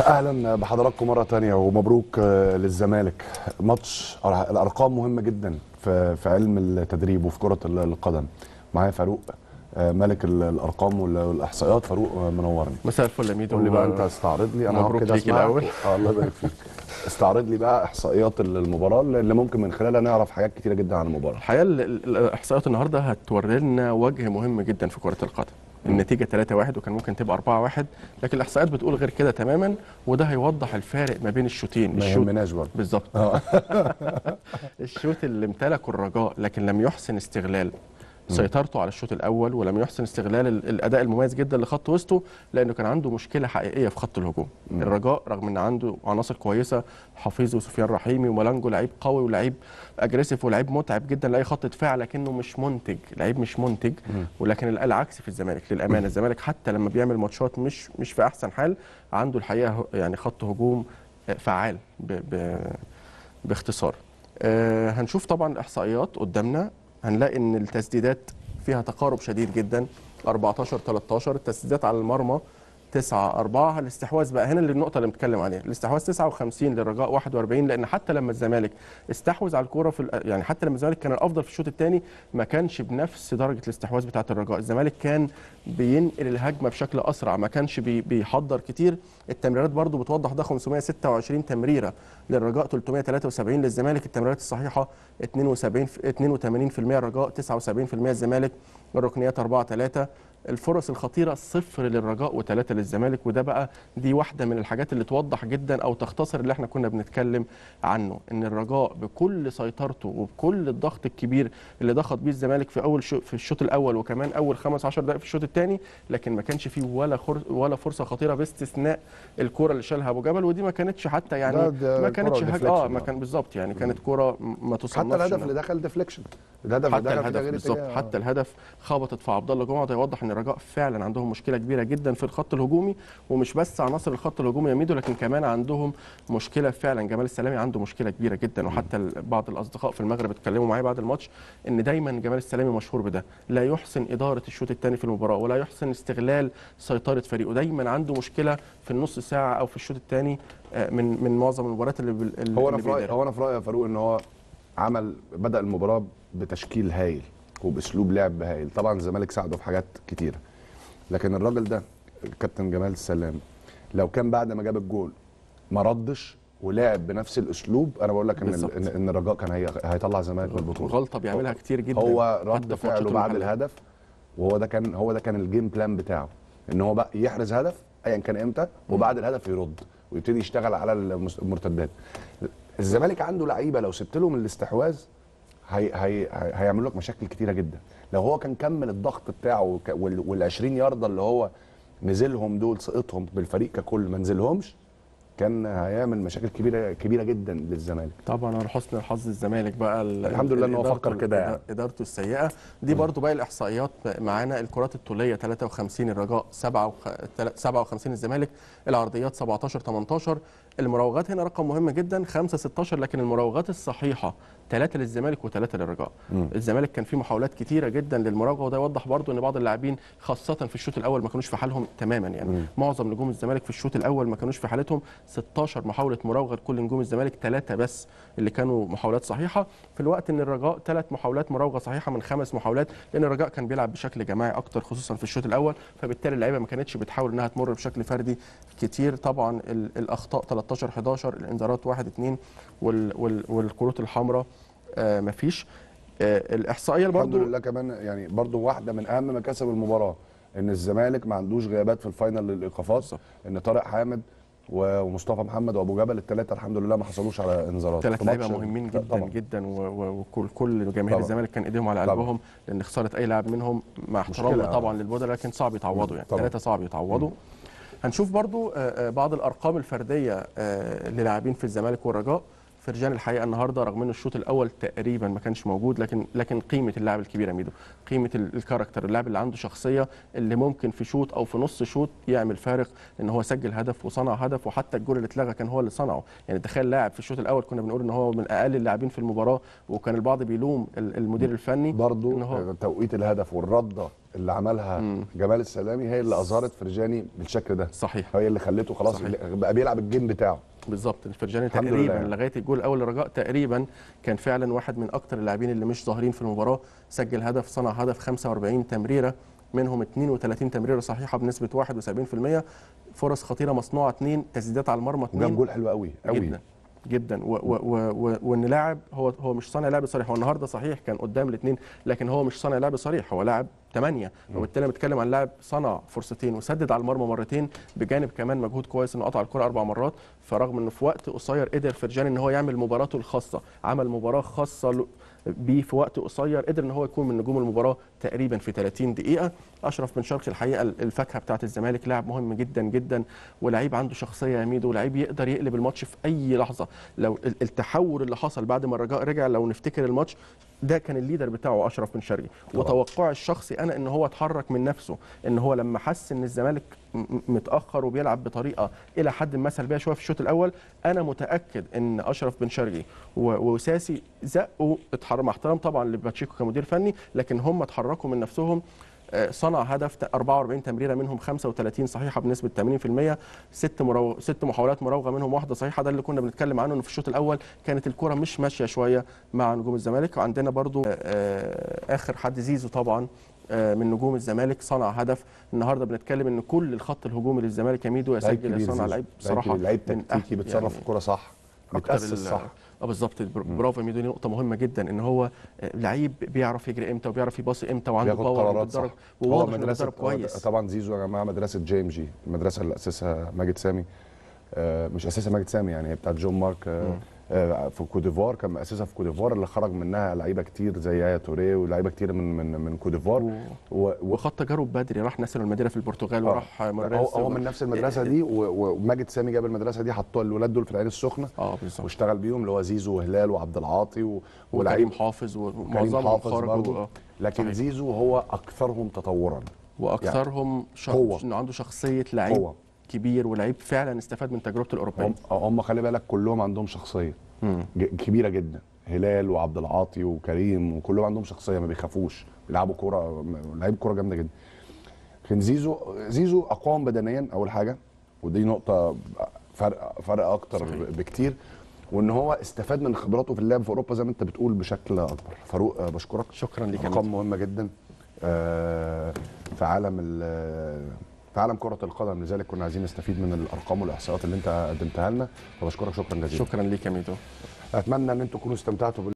اهلا بحضراتكم مره تانية ومبروك آه، للزمالك ماتش الارقام مهمه جدا في في علم التدريب وفي كره ال- القدم معايا فاروق آه، ملك ال- الارقام وال- والاحصائيات فاروق آه، منورني مساء الفل يا ميدو قول لي بقى انت استعرض لي انا مبروك هقعد كده ليك أسمعك. الأول. اه الله يبارك فيك استعرض لي بقى احصائيات المباراه اللي ممكن من خلالها نعرف حاجات كتيره جدا عن المباراه الحقيقه ال- ال- الاحصائيات النهارده هتوري لنا وجه مهم جدا في كره القدم النتيجه 3-1 وكان ممكن تبقى 4-1 لكن الاحصائيات بتقول غير كده تماما وده هيوضح الفارق ما بين الشوطين ما الشوط يهمناش برضه بالظبط اه الشوط اللي امتلكه الرجاء لكن لم يحسن استغلال سيطرته على الشوط الاول ولم يحسن استغلال ال- الاداء المميز جدا لخط وسطه لانه كان عنده مشكله حقيقيه في خط الهجوم الرجاء رغم ان عنده عناصر كويسه حفيظ وسفيان رحيمي وملانجو لعيب قوي ولعيب اجريسيف ولعيب متعب جدا لاي خط دفاع لكنه مش منتج لعيب مش منتج ولكن ال- العكس في الزمالك للامانه الزمالك حتى لما بيعمل ماتشات مش مش في احسن حال عنده الحقيقه ه- يعني خط هجوم آه، فعال ب ب باختصار آه، هنشوف طبعا الاحصائيات قدامنا هنلاقي ان التسديدات فيها تقارب شديد جدا 14 13 التسديدات على المرمى 9 4 الاستحواذ بقى هنا اللي النقطه اللي بنتكلم عليها الاستحواذ 59 للرجاء 41 لان حتى لما الزمالك استحوذ على الكوره في الأ- يعني حتى لما الزمالك كان الافضل في الشوط الثاني ما كانش بنفس درجه الاستحواذ بتاعه الرجاء الزمالك كان بينقل الهجمه بشكل اسرع ما كانش بي بيحضر كتير التمريرات برضو بتوضح ده 526 تمريره للرجاء 373 للزمالك التمريرات الصحيحه 72 في- 82% الرجاء 79% الزمالك الركنيات 4 3 الفرص الخطيره صفر للرجاء وثلاثه للزمالك وده بقى دي واحده من الحاجات اللي توضح جدا او تختصر اللي احنا كنا بنتكلم عنه ان الرجاء بكل سيطرته وبكل الضغط الكبير اللي ضغط بيه الزمالك في اول شو في الشوط الاول وكمان اول 15 دقائق في الشوط الثاني لكن ما كانش فيه ولا خر ولا فرصه خطيره باستثناء الكره اللي شالها ابو جبل ودي ما كانتش حتى يعني ده- ده ما كرة كانتش حاجه اه deflection ما آه. كان بالظبط يعني كانت كره ما تصنفش حتى الهدف إنها- اللي دخل ديفليكشن الهدف حتى اللي دخل في الهدف تغيير بالظبط اتجاه. حتى الهدف خبطت في عبد الله جمعه ده يوضح ان الرجاء فعلا عندهم مشكله كبيره جدا في الخط الهجومي ومش بس عناصر الخط الهجومي يا ميدو لكن كمان عندهم مشكله فعلا جمال السلامي عنده مشكله كبيره جدا وحتى ال- بعض الاصدقاء في المغرب اتكلموا معايا بعد الماتش ان دايما جمال السلامي مشهور بده لا يحسن اداره الشوط الثاني في المباراه ولا يحسن استغلال سيطره فريقه دايما عنده مشكله في النص ساعه او في الشوط الثاني من من معظم المباريات اللي بال- اللي هو انا في رايي بيديرها. هو انا في رايي يا فاروق ان هو عمل بدا المباراه بتشكيل هايل وباسلوب لعب هايل طبعا الزمالك ساعده في حاجات كتيره لكن الراجل ده الكابتن جمال السلام لو كان بعد ما جاب الجول ما ردش ولعب بنفس الاسلوب انا بقول لك ان بالظبط. ان إن الرجاء كان هي هيطلع الزمالك من البطوله غلطه بيعملها كتير جدا هو حتى رد في ماتشات فعله بعد المحلية. الهدف وهو ده كان هو ده كان الجيم بلان بتاعه ان هو بقى يحرز هدف ايا كان امتى وبعد الهدف يرد ويبتدي يشتغل على المس- المرتدات الزمالك عنده لعيبه لو سبت لهم الاستحواذ هي هي هي- هيعملوا لك مشاكل كتيره جدا لو هو كان كمل الضغط بتاعه وال 20 يارده اللي هو نزلهم دول سقطهم بالفريق ككل ما نزلهمش كان هيعمل مشاكل كبيره كبيره جدا للزمالك طبعا على حسن الحظ الزمالك بقى ال- الحمد لله إن هو إدارته- فكر كده يعني. ادارته السيئه دي برضو باقي الاحصائيات معانا الكرات الطوليه 53 الرجاء 57 الزمالك العرضيات 17 18 المراوغات هنا رقم مهم جدا 5 16 لكن المراوغات الصحيحه 3 للزمالك و3 للرجاء الزمالك كان فيه محاولات كتيره جدا للمراوغه وده يوضح برضو ان بعض اللاعبين خاصه في الشوط الاول ما كانوش في حالهم تماما يعني معظم نجوم الزمالك في الشوط الاول ما كانوش في حالتهم 16 محاوله مراوغه لكل نجوم الزمالك ثلاثه بس اللي كانوا محاولات صحيحه في الوقت ان الرجاء ثلاث محاولات مراوغه صحيحه من خمس محاولات لان الرجاء كان بيلعب بشكل جماعي اكتر خصوصا في الشوط الاول فبالتالي اللعيبه ما كانتش بتحاول انها تمر بشكل فردي كتير طبعا ال- الاخطاء 13 11 الانذارات 1 2 وال وال والكروت الحمراء آه مفيش آه الاحصائيه الحمد برضو لله كمان يعني برضو واحده من اهم مكاسب المباراه ان الزمالك ما عندوش غيابات في الفاينل للايقافات بالظبط. ان طارق حامد و- ومصطفى محمد وابو جبل الثلاثه الحمد لله ما حصلوش على انذارات ثلاث في لعيبه ماتش- مهمين لا، جدا طبعا. جدا و- و- وكل كل جماهير طبعا. الزمالك كان ايديهم على طبعا. قلبهم لان خساره اي لاعب منهم مع احترامنا مشكلة. طبعا للبودلة لكن صعب يتعوضوا يعني طبعا. ثلاثه صعب يتعوضوا هنشوف برضو آه، آه، بعض الارقام الفرديه آه، للاعبين في الزمالك والرجاء فرجان الحقيقه النهارده رغم ان الشوط الاول تقريبا ما كانش موجود لكن لكن قيمه اللاعب الكبير يا ميدو قيمه ال- الكاركتر اللاعب اللي عنده شخصيه اللي ممكن في شوط او في نص شوط يعمل فارق ان هو سجل هدف وصنع هدف وحتى الجول اللي اتلغى كان هو اللي صنعه يعني تخيل لاعب في الشوط الاول كنا بنقول ان هو من اقل اللاعبين في المباراه وكان البعض بيلوم ال- المدير الفني برضو إن هو- توقيت الهدف والرده اللي عملها جمال السلامي هي اللي اظهرت فرجاني بالشكل ده صحيح هي اللي خلته خلاص صحيح. بقى بيلعب الجيم بتاعه بالظبط الفرجاني الحمد تقريبا لله. لغايه الجول الاول للرجاء تقريبا كان فعلا واحد من اكتر اللاعبين اللي مش ظاهرين في المباراه سجل هدف صنع هدف 45 تمريره منهم 32 تمريره صحيحه بنسبه 71% فرص خطيره مصنوعه اثنين تسديدات على المرمى وجاب اثنين جول حلو قوي قوي جدا جدا و و و و وان لاعب هو هو مش صانع لعب صريح هو النهارده صحيح كان قدام الاثنين لكن هو مش صانع لعب صريح هو لاعب ثمانية وبالتالي بنتكلم عن لاعب صنع فرصتين وسدد على المرمى مرتين بجانب كمان مجهود كويس انه قطع الكره اربع مرات فرغم انه في وقت قصير قدر فرجاني ان هو يعمل مباراته الخاصه عمل مباراه خاصه له- بيه في وقت قصير قدر ان هو يكون من نجوم المباراه تقريبا في 30 دقيقه اشرف بن شرقي الحقيقه الفاكهه بتاعه الزمالك لاعب مهم جدا جدا ولعيب عنده شخصيه يا ميدو ولعيب يقدر يقلب الماتش في اي لحظه لو ال- التحول اللي حصل بعد ما الرجاء رجع لو نفتكر الماتش ده كان الليدر بتاعه اشرف بن شرقي وتوقعي الشخصي انا ان هو اتحرك من نفسه ان هو لما حس ان الزمالك م- م- متاخر وبيلعب بطريقه الى حد ما سلبيه شويه في الشوط الاول انا متاكد ان اشرف بن شرقي و- وساسي زقوا اتحرك مع احترام طبعا لباتشيكو كمدير فني لكن هم اتحركوا من نفسهم آه، صنع هدف ت- 44 تمريره منهم 35 صحيحه بنسبه 80% ست مرو... ست محاولات مراوغه منهم واحده صحيحه ده اللي كنا بنتكلم عنه انه في الشوط الاول كانت الكره مش ماشيه شويه مع نجوم الزمالك وعندنا برضو آه، آه، اخر حد زيزو طبعا آه، من نجوم الزمالك صنع هدف النهارده بنتكلم ان كل الخط الهجومي للزمالك يا ميدو لعيب يسجل كبير يصنع زيزو. لعيب بصراحه لعيب من تكتيكي أح- بيتصرف يعني الكوره صح أكتر بيتاسس ال- صح اه بالظبط بر- برافو يا ميدو دي نقطه مهمه جدا ان هو آه، لعيب بيعرف يجري امتى وبيعرف يباصي امتى وعنده بياخد باور قرارات صح وبيتدرب هو وواضح انه مدرسه بيتدرب كويس طبعا زيزو يا جماعه مدرسه جي ام جي المدرسه اللي اسسها ماجد سامي آه، مش اساسها ماجد سامي يعني هي بتاعت جون مارك آه، آه، في كوديفوار كان مؤسسها في كوديفوار اللي خرج منها لعيبه كتير زي ايا توريه ولاعيبه كتير من من من كوديفوار و- و... و... وخط تجارب بدري راح ناسل المدينه في البرتغال آه. وراح هو, مورينيو هو من نفس المدرسه دي و- وماجد سامي جاب المدرسه دي حطوا الولاد دول في العين السخنه اه بالظبط واشتغل بيهم اللي هو زيزو وهلال وعبد العاطي و... وكريم ولعيب حافظ كريم ومعظمهم حافظ خرجوا برضه آه. لكن صحيح. زيزو هو اكثرهم تطورا واكثرهم شخص قوة. انه عنده شخصيه لعيب قوة. كبير ولعيب فعلا استفاد من تجربته الاوروبيه هم, هم خلي بالك كلهم عندهم شخصيه مم. ج- كبيره جدا هلال وعبد العاطي وكريم وكلهم عندهم شخصيه ما بيخافوش بيلعبوا كوره م- لعيب كوره جامده جدا لكن زيزو زيزو اقوام بدنيا اول حاجه ودي نقطه فرق فرق اكتر صحيح. ب- بكتير وان هو استفاد من خبراته في اللعب في اوروبا زي ما انت بتقول بشكل اكبر فاروق آه، بشكرك شكرا لك يا ميدو. ارقام مهمه جدا آه، في عالم ال- في عالم كره القدم لذلك كنا عايزين نستفيد من الارقام والاحصاءات اللي انت قدمتها لنا فبشكرك شكرا جزيلا شكرا لك يا ميدو اتمنى ان انتم تكونوا استمتعتوا بال